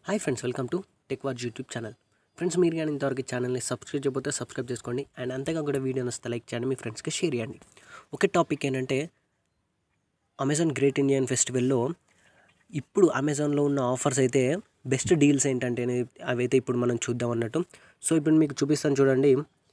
hi friends welcome to Tech Watch YouTube channel friends మీరు కానీ ఇంతవరకు ఛానల్ని సబ్స్క్రైబ్ చేయకపోతే సబ్స్క్రైబ్ చేసుకోండి అండ్ అంతేకాకుండా వీడియో వస్తే లైక్ చేయండి మీ ఫ్రెండ్స్కి షేర్ చేయండి ఒక టాపిక్ ఏంటంటే అమెజాన్ గ్రేట్ ఇండియన్ ఫెస్టివల్లో ఇప్పుడు అమెజాన్లో ఉన్న ఆఫర్స్ అయితే బెస్ట్ డీల్స్ ఏంటంటే అవైతే ఇప్పుడు మనం చూద్దాం అన్నట్టు సో ఇప్పుడు మీకు చూపిస్తాను చూడండి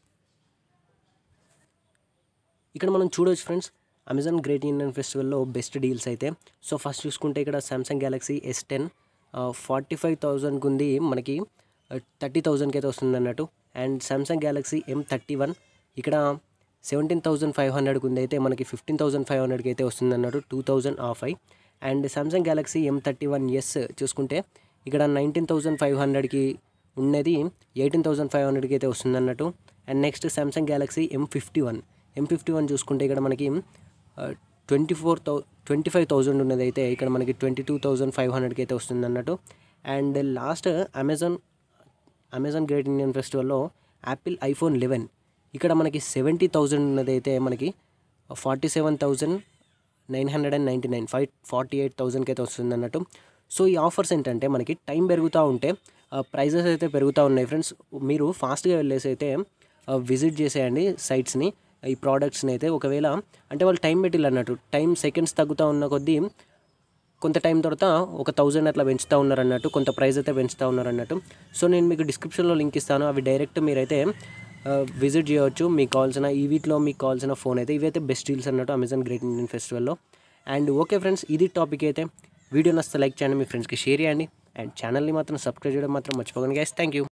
ఇక్కడ మనం చూడవచ్చు ఫ్రెండ్స్ అమెజాన్ గ్రేట్ ఇండియన్ ఫెస్టివల్లో బెస్ట్ డీల్స్ అయితే సో ఫస్ట్ చూసుకుంటే ఇక్కడ Samsung Galaxy S ten forty five థౌజండ్కి ఉంది మనకి థర్టీ థౌజండ్కి అయితే వస్తుంది అన్నట్టు and Samsung Galaxy M thirty one ఇక్కడ సెవెంటీన్ థౌజండ్ ఫైవ్ హండ్రెడ్కి ఉంది అయితే మనకి ఫిఫ్టీన్ థౌజండ్ ఫైవ్ హండ్రెడ్కి అయితే వస్తుంది అన్నట్టు టూ థౌజండ్ ఆఫ్ అయి and Samsung Galaxy M thirty one S చూసుకుంటే ఇక్కడ నైన్టీన్ థౌజండ్ ఫైవ్ హండ్రెడ్కి ఉన్నది ఎయిటీన్ థౌజండ్ ఫైవ్ హండ్రెడ్కి అయితే వస్తుంది అన్నట్టు and next Samsung Galaxy M fifty one M fifty one చూసుకుంటే ఇక్కడ మనకి twenty four thou twenty five thousand ఉన్నది అయితే ఇక్కడ మనకి ట్వంటీ టూ థౌజండ్ ఫైవ్ హండ్రెడ్కి అయితే వస్తుంది అన్నట్టు and last Amazon Amazon Great Indian ఫెస్టివల్లో యాపిల్ ఐఫోన్ లెవెన్ ఇక్కడ మనకి సెవెంటీ థౌజండ్ ఉన్నది అయితే మనకి forty seven thousand nine hundred and ninety nine five forty eight థౌజండ్కి అయితే వస్తుంది అన్నట్టు సో ఈ ఆఫర్స్ ఏంటంటే మనకి టైం పెరుగుతూ ఉంటే ప్రైజెస్ అయితే పెరుగుతూ ఉన్నాయి ఫ్రెండ్స్ మీరు ఫాస్ట్గా వెళ్ళేసి అయితే విజిట్ చేసేయండి సైట్స్ని ఈ ప్రోడక్ట్స్ని అయితే ఒకవేళ అంటే వాళ్ళు టైం పెట్టిల్లు అన్నట్టు టైం సెకండ్స్ తగ్గుతూ ఉన్న కొద్దీ కొంత టైం తర్వాత ఒక థౌజండ్ అట్లా పెంచుతూ ఉన్నారు అన్నట్టు కొంత ప్రైస్ అయితే పెంచుతూ ఉన్నారు అన్నట్టు సో నేను మీకు డిస్క్రిప్షన్లో లింక్ ఇస్తాను అవి డైరెక్ట్ మీరైతే విజిట్ చేయవచ్చు మీకు కావాల్సిన ఈ వీటిలో మీకు కావాల్సిన ఫోన్ అయితే ఇవైతే బెస్ట్ డీల్స్ అన్నట్టు అమెజాన్ గ్రేట్ ఇండియన్ ఫెస్టివల్లో అండ్ ఓకే ఫ్రెండ్స్ ఇది టాపిక్ అయితే వీడియో నచ్చితే లైక్ చేయండి మీ ఫ్రెండ్స్కి షేర్ చేయండి అండ్ ఛానల్ని మాత్రం సబ్స్క్రైబ్ చేయడం మాత్రం మర్చిపోకండి గైస్ థ్యాంక్ యూ